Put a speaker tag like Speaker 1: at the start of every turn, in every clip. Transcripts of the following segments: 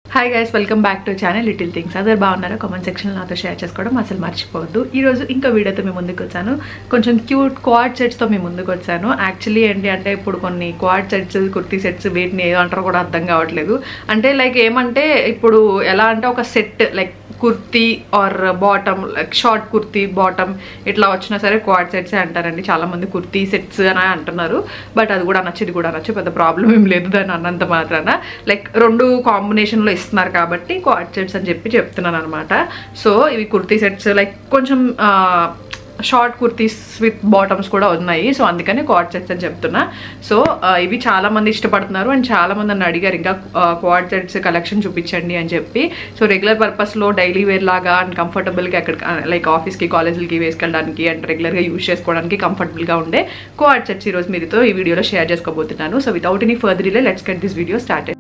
Speaker 1: hi guys welcome back to channel little things అందరు బాగున్నారా comment సెక్షన్లో నాతో షేర్ చేసుకోవడం అసలు మర్చిపోవద్దు ఈ రోజు ఇంకో వీడియోతో మేము ముందుకు వచ్చాను కొంచెం క్యూట్ క్వాడ్ సెట్స్తో మేము ముందుకు వచ్చాను యాక్చువల్లీ ఏంటి అంటే ఇప్పుడు కొన్ని క్వాడ్ సెట్స్ కుర్తీ సెట్స్ వీటిని ఏదో అంటారో కూడా అర్థం కావట్లేదు అంటే లైక్ ఏమంటే ఇప్పుడు ఎలా అంటే ఒక set like kurti or bottom like short kurti bottom ఇట్లా వచ్చినా సరే క్వాడ్ సెట్సే అంటారండి చాలా మంది కుర్తీ సెట్స్ అని అంటున్నారు బట్ అది కూడా నచ్చింది కూడా నచ్చు పెద్ద ప్రాబ్లం ఏం లేదు దాని అన్నంత మాత్రాన లైక్ రెండు కాంబినేషన్లో ఇస్తున్నారు కాబట్టి క్వాడ్ సెట్స్ అని చెప్పి చెప్తున్నాను అనమాట సో ఇవి కుర్తీ సెట్స్ లైక్ కొంచెం షార్ట్ కుర్తీస్ విత్ బాటమ్స్ కూడా ఉన్నాయి సో అందుకని క్వాడ్ సెట్స్ అని చెప్తున్నా సో ఆ, ఇవి చాలా మంది ఇష్టపడుతున్నారు అండ్ చాలా మంది నన్ను అడిగారు ఇంకా క్వాడ్ సెట్స్ కలెక్షన్ చూపించండి అని చెప్పి సో రెగ్యులర్ పర్పస్లో డైలీ వేర్ లాగా అండ్ కంఫర్టబుల్గా ఎక్కడ లైక్ ఆఫీస్కి కాలేజీలకి వేసుకెళ్ళడానికి అండ్ రెగ్యులర్గా యూస్ చేసుకోవడానికి కంఫర్టబుల్గా ఉండే క్వాడ్ సెట్స్ ఈరోజు మీతో ఈ వీడియోలో షేర్ చేసుకోబోతున్నాను so without any further delay let's get this video started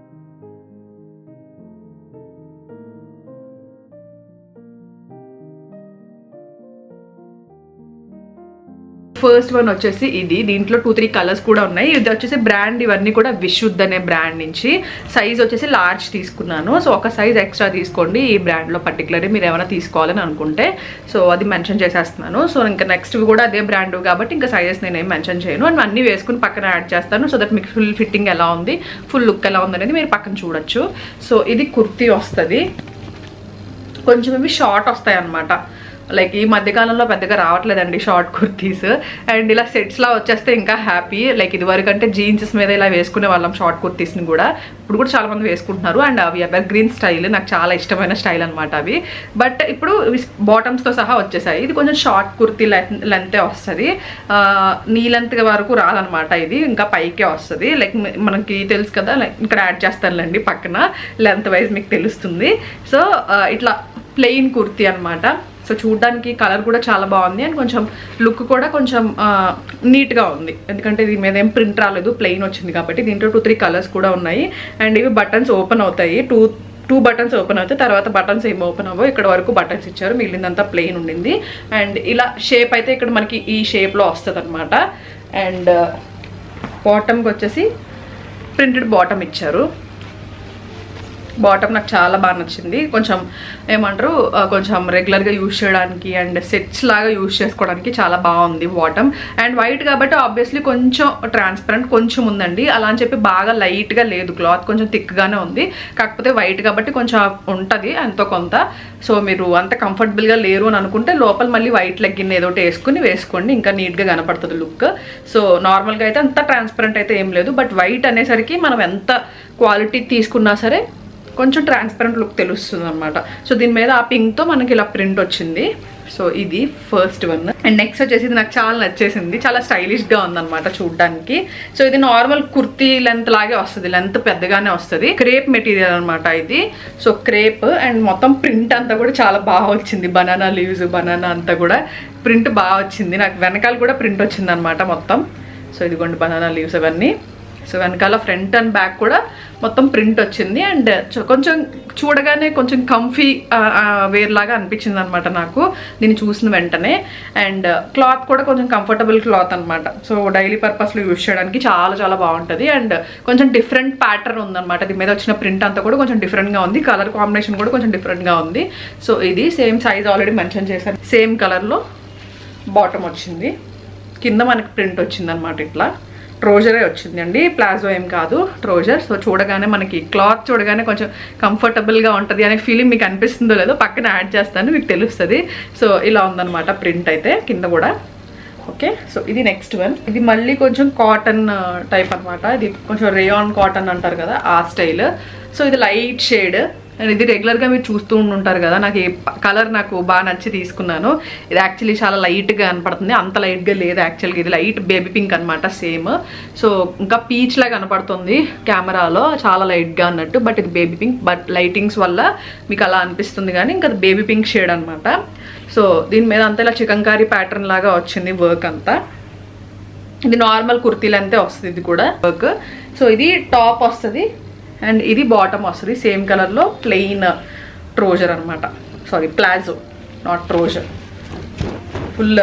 Speaker 1: first one వచ్చేసి ఇది దీంట్లో టూ త్రీ కలర్స్ కూడా ఉన్నాయి ఇది వచ్చేసి బ్రాండ్ ఇవన్నీ కూడా విశుద్ధ్ అనే బ్రాండ్ నుంచి సైజ్ వచ్చేసి లార్జ్ తీసుకున్నాను సో ఒక సైజ్ ఎక్స్ట్రా తీసుకోండి ఈ బ్రాండ్లో పర్టికులర్లీ మీరు ఏమైనా తీసుకోవాలని అనుకుంటే సో అది మెన్షన్ చేసేస్తున్నాను సో ఇంకా నెక్స్ట్ కూడా అదే బ్రాండ్ కాబట్టి ఇంకా సైజెస్ నేను ఏం మెన్షన్ చేయను అండ్ అన్నీ వేసుకుని పక్కన యాడ్ చేస్తాను సో దట్ మీకు ఫుల్ ఫిట్టింగ్ ఎలా ఉంది ఫుల్ లుక్ ఎలా ఉంది అనేది మీరు పక్కన చూడొచ్చు సో ఇది కుర్తీ వస్తుంది కొంచెం ఇవి షార్ట్ వస్తాయి అనమాట లైక్ ఈ మధ్యకాలంలో పెద్దగా రావట్లేదండి షార్ట్ కుర్తీస్ అండ్ ఇలా సెట్స్లా వచ్చేస్తే ఇంకా హ్యాపీ లైక్ ఇది వరకు అంటే జీన్స్ మీద ఇలా వేసుకునే వాళ్ళం షార్ట్ కుర్తీస్ని కూడా ఇప్పుడు కూడా చాలా మంది వేసుకుంటున్నారు అండ్ అవి ఎవర్ గ్రీన్ స్టైల్ నాకు చాలా ఇష్టమైన స్టైల్ అనమాట అవి బట్ ఇప్పుడు బాటమ్స్తో సహా వచ్చేసాయి ఇది కొంచెం షార్ట్ కుర్తీ లెంతే వస్తుంది నీ లెంత్ వరకు రాదనమాట ఇది ఇంకా పైకే వస్తుంది లైక్ మనకి తెలుసు కదా లైక్ ఇక్కడ యాడ్ చేస్తానులేండి పక్కన లెంత్ వైజ్ మీకు తెలుస్తుంది సో ఇట్లా ప్లెయిన్ కుర్తీ అనమాట సో చూడడానికి కలర్ కూడా చాలా బాగుంది అండ్ కొంచెం లుక్ కూడా కొంచెం నీట్గా ఉంది ఎందుకంటే దీని మీద ఏం ప్రింట్ రాలేదు ప్లెయిన్ వచ్చింది కాబట్టి దీంట్లో టూ త్రీ కలర్స్ కూడా ఉన్నాయి అండ్ ఇవి బటన్స్ ఓపెన్ అవుతాయి టూ టూ బటన్స్ ఓపెన్ అవుతాయి తర్వాత బటన్స్ ఏం ఓపెన్ అవ్వవు ఇక్కడ వరకు బటన్స్ ఇచ్చారు మిగిలిందంతా ప్లెయిన్ ఉండింది అండ్ ఇలా షేప్ అయితే ఇక్కడ మనకి ఈ షేప్లో వస్తుంది అనమాట అండ్ బాటమ్కి వచ్చేసి ప్రింటెడ్ బాటమ్ ఇచ్చారు బాటమ్ నాకు చాలా బాగా నచ్చింది కొంచెం ఏమంటారు ఆ, కొంచెం రెగ్యులర్గా యూజ్ చేయడానికి అండ్ సెట్స్ లాగా యూజ్ చేసుకోవడానికి చాలా బాగుంది బాటమ్ అండ్ వైట్ కాబట్టి ఆబ్వియస్లీ కొంచెం ట్రాన్స్పరెంట్ కొంచెం ఉందండి అలా అని చెప్పి బాగా లైట్గా లేదు క్లాత్ కొంచెం థిక్గానే ఉంది కాకపోతే వైట్ కాబట్టి కొంచెం ఉంటుంది ఎంతో కొంత సో మీరు అంత కంఫర్టబుల్గా లేరు అని అనుకుంటే లోపల మళ్ళీ వైట్ లెగ్గిన్ ఏదో ఒకటి వేసుకుని వేసుకోండి ఇంకా నీట్గా కనపడుతుంది లుక్ సో నార్మల్గా అయితే అంత ట్రాన్స్పరెంట్ అయితే ఏం లేదు బట్ వైట్ అనేసరికి మనం ఎంత క్వాలిటీ తీసుకున్నా సరే కొంచెం ట్రాన్స్పరెంట్ లుక్ తెలుస్తుంది అనమాట సో దీని మీద ఆ పింక్తో మనకి ఇలా ప్రింట్ వచ్చింది సో ఇది ఫస్ట్ వన్ అండ్ నెక్స్ట్ వచ్చేసి ఇది నాకు చాలా నచ్చేసింది చాలా స్టైలిష్గా ఉందన్నమాట చూడడానికి సో ఇది నార్మల్ కుర్తీ లెంత్ లాగే వస్తుంది లెంత్ పెద్దగానే వస్తుంది క్రేప్ మెటీరియల్ అనమాట ఇది సో క్రేప్ అండ్ మొత్తం ప్రింట్ అంతా కూడా చాలా బాగా వచ్చింది బనానా లీవ్స్ బనానా అంతా కూడా ప్రింట్ బాగా వచ్చింది నాకు వెనకాల కూడా ప్రింట్ వచ్చింది అనమాట మొత్తం సో ఇదిగోండి బనానా లీవ్స్ అవన్నీ సో వెనకాల ఫ్రంట్ అండ్ బ్యాక్ కూడా మొత్తం ప్రింట్ వచ్చింది అండ్ చ- కొంచెం చూడగానే కొంచెం కంఫీ వేర్ లాగా అనిపించింది అనమాట నాకు దీన్ని చూసిన వెంటనే అండ్ క్లాత్ కూడా కొంచెం కంఫర్టబుల్ క్లాత్ అనమాట సో డైలీ పర్పస్లో యూజ్ చేయడానికి చాలా చాలా బాగుంటుంది అండ్ కొంచెం డిఫరెంట్ ప్యాటర్న్ ఉందన్నమాట దీని మీద వచ్చిన ప్రింట్ అంతా కూడా కొంచెం డిఫరెంట్గా ఉంది కలర్ కాంబినేషన్ కూడా కొంచెం డిఫరెంట్గా ఉంది సో ఇది సేమ్ సైజ్ ఆల్రెడీ మెన్షన్ చేశాను సేమ్ కలర్లో బాటమ్ వచ్చింది కింద మనకి ప్రింట్ వచ్చింది అనమాట ఇట్లా ట్రోజరే వచ్చిందండి ప్లాజో ఏం కాదు ట్రోజర్ సో చూడగానే మనకి క్లాత్ చూడగానే కొంచెం కంఫర్టబుల్గా ఉంటుంది అనే ఫీలింగ్ మీకు అనిపిస్తుందో లేదో పక్కన యాడ్ చేస్తాను మీకు తెలుస్తుంది సో ఇలా ఉందన్నమాట ప్రింట్ అయితే కింద కూడా ఓకే సో ఇది నెక్స్ట్ వన్ ఇది మళ్ళీ కొంచెం కాటన్ టైప్ అన్నమాట ఇది కొంచెం రేయాన్ కాటన్ అంటారు కదా ఆ స్టైల్ సో ఇది లైట్ షేడ్ అండ్ ఇది రెగ్యులర్గా మీరు చూస్తూ ఉంటారు కదా నాకు ఈ కలర్ నాకు బాగా నచ్చి తీసుకున్నాను ఇది యాక్చువల్లీ చాలా లైట్గా కనపడుతుంది అంత లైట్గా లేదు యాక్చువల్గా ఇది లైట్ బేబీ పింక్ అనమాట సేమ్ సో ఇంకా పీచ్ లా కనపడుతుంది కెమెరాలో చాలా లైట్గా అన్నట్టు బట్ ఇది బేబీ పింక్ బట్ లైటింగ్స్ వల్ల మీకు అలా అనిపిస్తుంది కానీ ఇంకా బేబీ పింక్ షేడ్ అనమాట సో దీని మీద అంతా ఇలా చికంకారీ ప్యాటర్న్ లాగా వచ్చింది వర్క్ అంతా ఇది నార్మల్ కుర్తీలు అంతే వస్తుంది ఇది కూడా వర్క్ సో ఇది టాప్ వస్తుంది అండ్ ఇది బాటమ్ వస్తుంది సేమ్ కలర్లో ప్లెయిన్ ట్రోజర్ అనమాట sorry palazzo not trouser full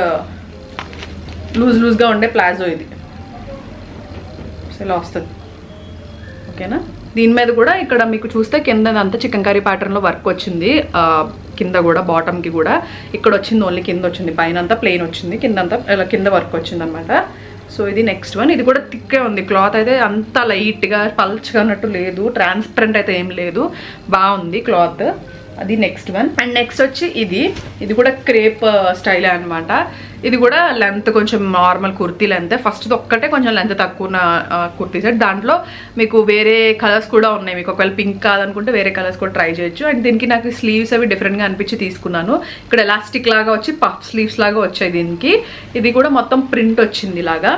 Speaker 1: loose లూజ్గా ఉండే ప్లాజో ఇది సో ఇలా వస్తుంది ఓకేనా దీని మీద కూడా ఇక్కడ మీకు చూస్తే కింద అంతా చికెన్ కర్రీ ప్యాటర్న్లో వర్క్ వచ్చింది ఆ, కింద కూడా బాటమ్కి కూడా ఇక్కడ వచ్చింది ఓన్లీ కింద వచ్చింది పైన అంతా ప్లెయిన్ వచ్చింది కింద అంతా ఇలా కింద వర్క్ వచ్చింది అనమాట సో ఇది నెక్స్ట్ వన్ ఇది కూడా థిక్కే ఉంది క్లాత్ అయితే అంత లైట్గా పల్చగా అన్నట్టు లేదు ట్రాన్స్పరెంట్ అయితే ఏం లేదు బాగుంది క్లాత్ అది నెక్స్ట్ వన్ అండ్ నెక్స్ట్ వచ్చి ఇది ఇది కూడా క్రేప్ స్టైలే అనమాట ఇది కూడా లెంత్ కొంచెం నార్మల్ కుర్తీ లెంత్ ఫస్ట్ ఒక్కటే కొంచెం లెంత్ తక్కువ ఉన్న కుర్తీ సెట్ దాంట్లో మీకు వేరే కలర్స్ కూడా ఉన్నాయి మీకు ఒకవేళ పింక్ కాదనుకుంటే వేరే కలర్స్ కూడా ట్రై చేయొచ్చు అండ్ దీనికి నాకు స్లీవ్స్ అవి డిఫరెంట్గా అనిపించి తీసుకున్నాను ఇక్కడ ఎలాస్టిక్ లాగా వచ్చి పఫ్ స్లీవ్స్ లాగా వచ్చాయి దీనికి ఇది కూడా మొత్తం ప్రింట్ వచ్చింది ఇలాగా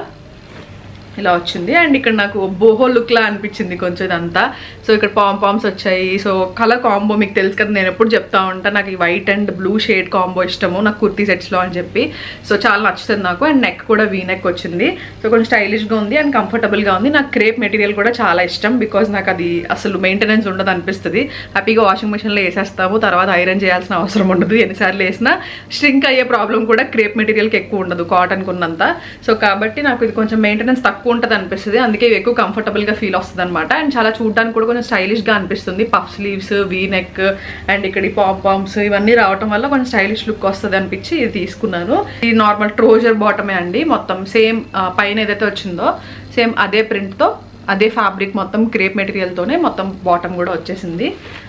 Speaker 1: ఇలా వచ్చింది అండ్ ఇక్కడ నాకు బోహో లుక్ లా అనిపించింది కొంచెం ఇదంతా సో ఇక్కడ పామ్ పామ్స్ వచ్చాయి సో కలర్ కాంబో మీకు తెలుసు కదా నేను ఎప్పుడు చెప్తా ఉంటా నాకు ఈ white and blue shade combo ఇష్టము నాకు కుర్తీ సెట్స్లో అని చెప్పి సో చాలా నచ్చుతుంది నాకు అండ్ నెక్ కూడా వీ నెక్ వచ్చింది సో కొంచెం స్టైలిష్గా ఉంది అండ్ కంఫర్టబుల్గా ఉంది నాకు క్రేప్ మెటీరియల్ కూడా చాలా ఇష్టం బికాజ్ నాకు అది అసలు మెయింటెనెన్స్ ఉండదు అనిపిస్తుంది హ్యాపీగా వాషింగ్ మిషన్లో వేసేస్తాము తర్వాత ఐరన్ చేయాల్సిన అవసరం ఉండదు ఎన్నిసార్లు వేసినా స్ట్రింక్ అయ్యే ప్రాబ్లం కూడా క్రేప్ మెటీరియల్కి ఎక్కువ ఉండదు కాటన్కి ఉన్నంత సో కాబట్టి నాకు ఇది కొంచెం మెయింటెనెన్స్ తక్కువ ఉంటుంది అనిపిస్తుంది అందుకే ఇవి ఎక్కువ కంఫర్టబుల్గా ఫీల్ వస్తుంది అనమాట అండ్ చాలా చూడడానికి కూడా కొంచెం స్టైలిష్గా అనిపిస్తుంది puff sleeves V neck and ఇక్కడ ఈ పామ్ పామ్స్ ఇవన్నీ రావటం వల్ల కొంచెం స్టైలిష్ లుక్ వస్తుంది అనిపించి ఇది తీసుకున్నాను ఇది నార్మల్ ట్రోజర్ బాటమే అండి మొత్తం సేమ్ పైన ఏదైతే వచ్చిందో సేమ్ అదే ప్రింట్తో అదే ఫ్యాబ్రిక్ మొత్తం క్రేప్ మెటీరియల్తోనే మొత్తం బాటమ్ కూడా వచ్చేసింది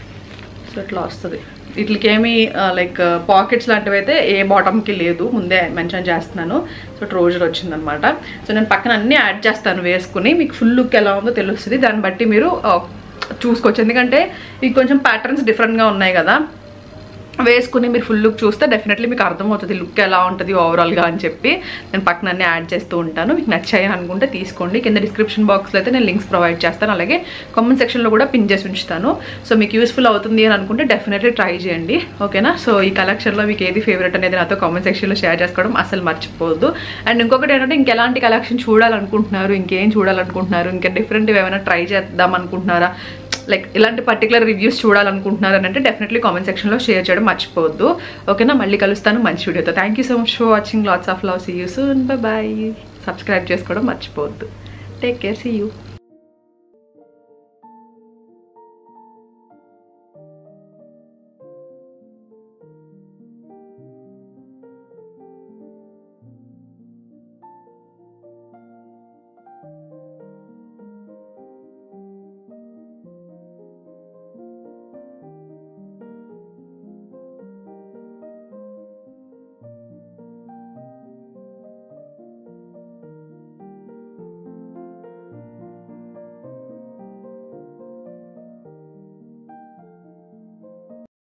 Speaker 1: సో ఇట్లా వస్తుంది వీటికి ఏమి లైక్ పాకెట్స్ లాంటివి అయితే ఏ బాటమ్కి లేదు ముందే మెన్షన్ చేస్తున్నాను సో ట్రోజర్ వచ్చిందనమాట సో నేను పక్కన అన్నీ యాడ్ చేస్తాను వేసుకుని మీకు ఫుల్ లుక్ ఎలా ఉందో తెలుస్తుంది దాన్ని బట్టి మీరు ఆ, చూసుకోవచ్చు ఎందుకంటే ఇవి కొంచెం ప్యాటర్న్స్ డిఫరెంట్గా ఉన్నాయి కదా వేసుకుని మీరు ఫుల్ లుక్ చూస్తే డెఫినెట్లీ మీకు అర్థమవుతుంది లుక్ ఎలా ఉంటుంది ఓవరాల్గా అని చెప్పి నేను పక్కన అన్ని యాడ్ చేస్తూ ఉంటాను మీకు నచ్చాయి అని అనుకుంటే తీసుకోండి కింద డిస్క్రిప్షన్ బాక్స్లో అయితే నేను లింక్స్ ప్రొవైడ్ చేస్తాను అలాగే కామెంట్ సెక్షన్లో కూడా పిన్ చేసి ఉంచుతాను సో మీకు యూస్ఫుల్ అవుతుంది అని అనుకుంటే డెఫినెట్లీ ట్రై చేయండి ఓకేనా సో ఈ కలెక్షన్లో మీకు ఏది ఫేవరెట్ అనేది నాతో కామెంట్ సెక్షన్లో షేర్ చేసుకోవడం అసలు మర్చిపోవద్దు అండ్ ఇంకొకటి ఏంటంటే ఇంకెలాంటి కలెక్షన్ చూడాలనుకుంటున్నారు ఇంకేం చూడాలనుకుంటున్నారు ఇంకా డిఫరెంట్ ఏమైనా ట్రై చేద్దాం అనుకుంటున్నారా లైక్ ఇలాంటి పర్టికులర్ రివ్యూస్ చూడాలనుకుంటున్నారు అని అంటే డెఫినెట్లీ కామెంట్ సెక్షన్లో షేర్ చేయడం మర్చిపోవద్దు ఓకేనా మళ్ళీ కలుస్తాను మంచి వీడియోతో thank you so much for watching lots of love see you soon bye bye subscribe చేసుకోవడం మర్చిపోవద్దు టేక్ కేర్ సీ యూ